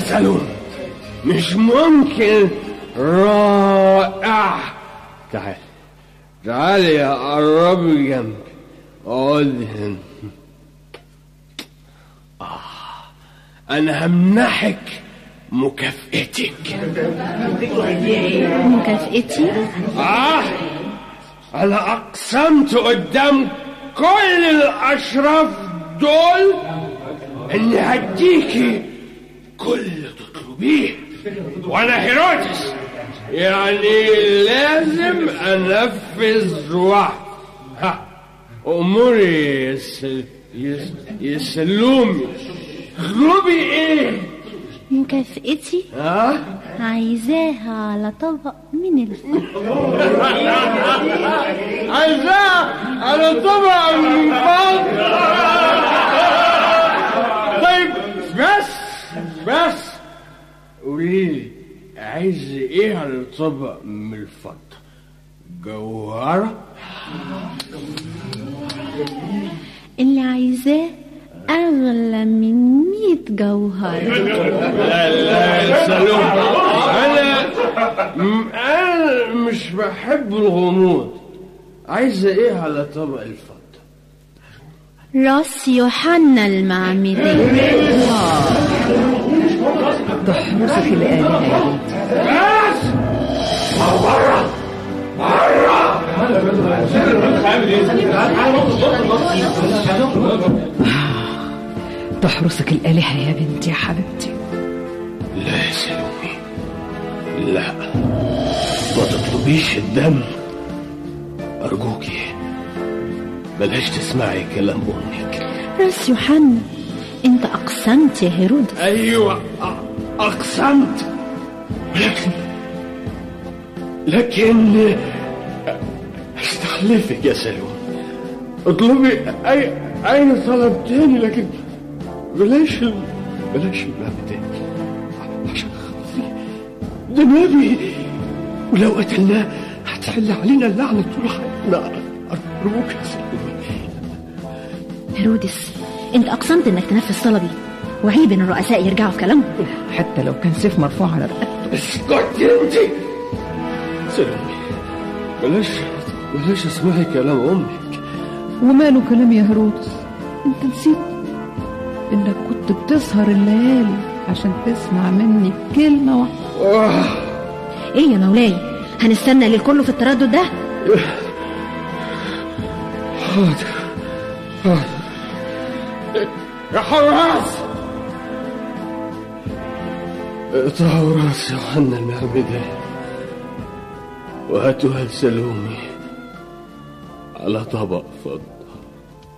سلوم مش ممكن رائع تعال تعال يا قربي جنبي اقعد هنا آه أنا همنحك مكافئتك مكافئتي آه أنا أقسمت قدام كل الأشراف دول إني هديكي كل اللي تطلبيه وأنا هيرودس يعني لازم أنفذ وعد ها أموري يس... يس... يسلومي اطلبي إيه؟ مكافئتي ها؟ عايزاها على طبق من الفضة عايزاه على طبق من فضل طيب بس بس قولي لي عايز ايه على طبق من الفضة جوهرة اللي عايزاه أغلى من مية جوهر لا لا يا سلوم انا م- انا مش بحب الغموض عايزة ايه على طبق الفضة راس يوحنا المعمدان تحرسك الآلهة يا بنتي بس تحرسك الآلهة يا بنتي يا حبيبتي لا يا سلومي لا ما تطلبيش الدم أرجوكي بلاش تسمعي كلام أمك راس يوحنا انت أقسمت يا هيرودس أيوة أ- أقسمت لكن لكن استحلفك يا سلوم اطلبي أي أي طلب تاني لكن بلاش ال- بلاش الباب تاني عشان خاطري ده نبي ولو قتلناه هتحل علينا اللعنة طول حياتنا أرجوك يا سلوم هيرودس انت أقسمت انك تنفذ طلبي وعيب ان الرؤساء يرجعوا في كلامهم حتى لو كان سيف مرفوع على رقبته اسكتي انت سلمي بلاش بلاش اسمعي كلام امك وماله كلام يا هيرودس انت نسيت انك كنت بتسهر الليالي عشان تسمع مني كلمة واحدة آه. ايه يا مولاي هنستنى للكل في التردد ده حاضر حاضر يا حراس اقطعوا راس يوحنا المعمدان وهاتوها لسلومي على طبق فضة